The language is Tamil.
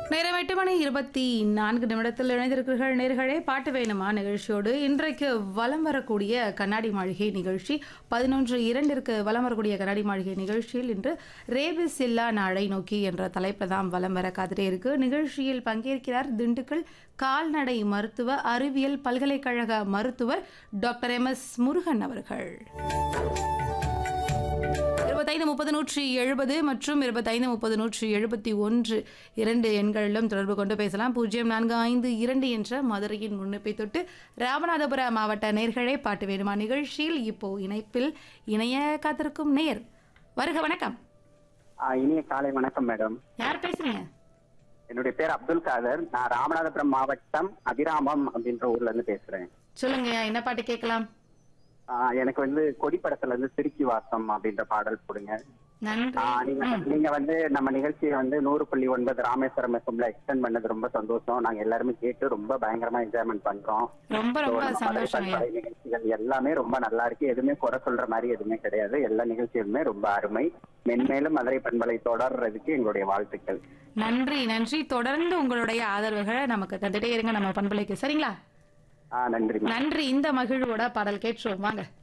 நேரம் எட்டு மணி இருபத்தி நான்கு நிமிடத்தில் இணைந்திருக்கிறீர்கள் நேர்களே பாட்டு வேணுமா நிகழ்ச்சியோடு இன்றைக்கு வலம் வரக்கூடிய கண்ணாடி மாளிகை நிகழ்ச்சி பதினொன்று இரண்டிற்கு வலம் வரக்கூடிய கண்ணாடி மாளிகை நிகழ்ச்சியில் இன்று ரேபிஸ் இல்லா நாளை நோக்கி என்ற தலைப்பில் தான் வலம் வர காத்திரே இருக்கு நிகழ்ச்சியில் பங்கேற்கிறார் திண்டுக்கல் கால்நடை மருத்துவ அறிவியல் பல்கலைக்கழக மருத்துவர் டாக்டர் எம் எஸ் முருகன் அவர்கள் இருபத்தைந்து முப்பது நூற்றி எழுபது மற்றும் இருபத்தைந்து முப்பது நூற்றி எழுபத்தி ஒன்று இரண்டு எண்களிலும் தொடர்பு கொண்டு பேசலாம் பூஜ்ஜியம் நான்கு ஐந்து இரண்டு என்ற மதுரையின் முன்னிப்பை தொட்டு ராமநாதபுர மாவட்ட நேர்களே பாட்டு வேணுமா நிகழ்ச்சியில் இப்போ இணைப்பில் இணைய காத்திருக்கும் நேர் வருக வணக்கம் ஆ, இனிய காலை வணக்கம் மேடம் யார் பேசுறீங்க என்னுடைய பேர் அப்துல் காதர் நான் ராமநாதபுரம் மாவட்டம் அபிராமம் அப்படின்ற ஊர்ல இருந்து பேசுறேன் சொல்லுங்க என்ன பாட்டு கேட்கலாம் ஆ, எனக்கு வந்து கொடிப்படத்துல இருந்து திருச்சி வாசம் அப்படின்ற பாடல் போடுங்க நன்றி ஆ, நீங்க நீங்க வந்து நம்ம நிகழ்ச்சியை வந்து நூறு புள்ளி ஒன்பது ராமேஸ்வரம் எஃப்எம்ல எக்ஸ்டெண்ட் பண்ணது ரொம்ப சந்தோஷம் நாங்க எல்லாருமே கேட்டு ரொம்ப பயங்கரமா என்ஜாய்மெண்ட் பண்றோம் ரொம்ப So, ரொம்ப நம்ம மதுரை சந்தோஷங்க பண்பலை நிகழ்ச்சிகள் எல்லாமே ரொம்ப நல்லா இருக்கு எதுவுமே குறை சொல்ற மாதிரி எதுவுமே கிடையாது எல்லா நிகழ்ச்சிகளுமே ரொம்ப அருமை மென்மேலும் மதுரை பண்பலை தொடர்றதுக்கு எங்களுடைய வாழ்த்துக்கள் நன்றி நன்றி தொடர்ந்து உங்களுடைய ஆதரவுகளை நமக்கு தந்துட்டே இருங்க நம்ம பண்பலைக்கு சரிங்களா ஆ நன்றி மேம் நன்றி இந்த மகிழ்வோட பாடல் கேட்டுருவோம் வாங்க